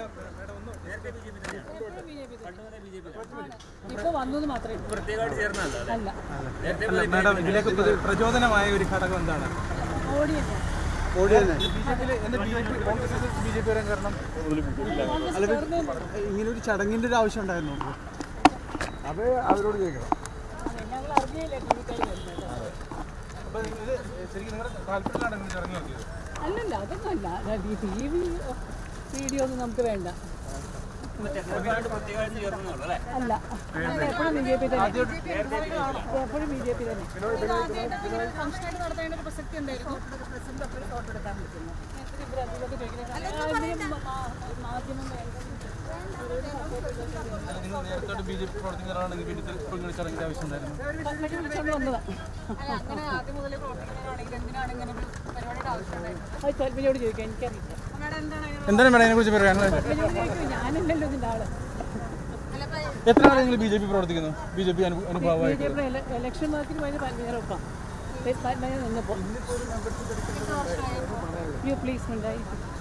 ഇപ്പൊ വന്നു മാത്രമേ അല്ല അല്ല മാഡം ഇതിലേക്ക് പ്രചോ- പ്രചോദനമായ ഒരു ഘടകം എന്താണ് ഓടിയല്ല ഓടി തന്നെ ബി ജെ പിയിൽ എന്ന് BJP Congress BJP വരാൻ കാരണം അല്ല ഇങ്ങനെ ഒരു ചടങ്ങിന്റെ ഒരു ആവശ്യം ഉണ്ടായിരുന്നു അത് അവരോട് ചോദിക്കണം ഞങ്ങൾ അറിഞ്ഞില്ല ടി വി വരുന്നത് അപ്പോൾ ഇത് ശരിക്കും നിങ്ങളുടെ താല്പര്യത്തിലാണ് നിങ്ങൾ ചടങ്ങ് നടത്തിയത് അല്ലല്ല അതൊന്നും അല്ല ടി വി വീഡിയോ ഒന്നും നമുക്ക് വേണ്ട അല്ല എപ്പോഴും ബി ജെ പി തന്നെ എപ്പോഴും ബി ജെ പി തന്നെ ഫംഗ്ഷനായിട്ട് നടത്തേണ്ട ഒരു പ്രസക്തി ഉണ്ടായിരുന്നു പ്രസിഡന്റ് അപ്പോഴും ഫോട്ടോ എടുക്കാൻ പറ്റുന്നു ഇവർ അതിലൊക്കെ ചോദിക്കുന്നത് മാധ്യമം അല്ല, നിങ്ങൾ നേരത്തെ ബി ജെ പി പ്രവർത്തിക്കുന്നവരാണെങ്കിൽ പിന്നെ ഇപ്പോൾ ഇങ്ങനെ ചടങ്ങിൻ്റെ ആവശ്യം ഉണ്ടായിരുന്നു വേണ്ട വിളിച്ചോണ്ട് വന്നതാ അങ്ങനെ ആദ്യം മുതലേ പ്രവർത്തിക്കുന്നവരാണെങ്കിൽ എന്തിനാണ് ഇങ്ങനെ ഒരു പരിപാടിയുടെ ആവശ്യമുണ്ടായത് അത് തോൽപ്പിനോട് ചോദിക്കാം എനിക്കറിയില്ല മേഡം എന്താണ് അതിനോട് എന്താണ് മാഡം ഇതിനെക്കുറിച്ച് പറയാനുള്ളത് തോൽപ്പിനോട് ചോദിക്കും ഞാനല്ലല്ലോ ഇതിൻ്റെ ആള് എത്ര നാൾ നിങ്ങൾ ബി ജെ പി പ്രവർത്തിക്കുന്നു ബി ജെ പി ബി അനുഭവമായി ജെ പിയുടെ ഇലക്ഷൻ മാർക്കിന് പോയത് ഭയങ്കര ഒപ്പം നിന്നപ്പോൾ യു പ്ലീസ് ഉണ്ടായി